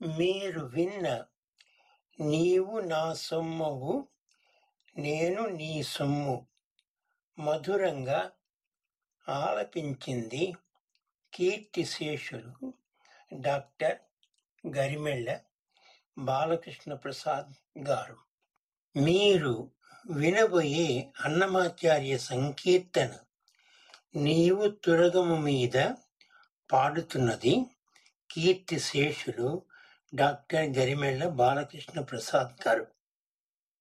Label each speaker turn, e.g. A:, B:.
A: మీరు విన్న నీవు నా సొమ్మువు నేను నీ సొమ్ము మధురంగా ఆలపించింది కీర్తిశేషులు డాక్టర్ గరిమెళ్ళ బాలకృష్ణ ప్రసాద్ గారు మీరు వినబోయే అన్నమాచార్య సంకీర్తన నీవు తురగము మీద పాడుతున్నది కీర్తిశేషులు డాక్టర్ గరిమెళ్ళ బాలకృష్ణ ప్రసాద్ గారు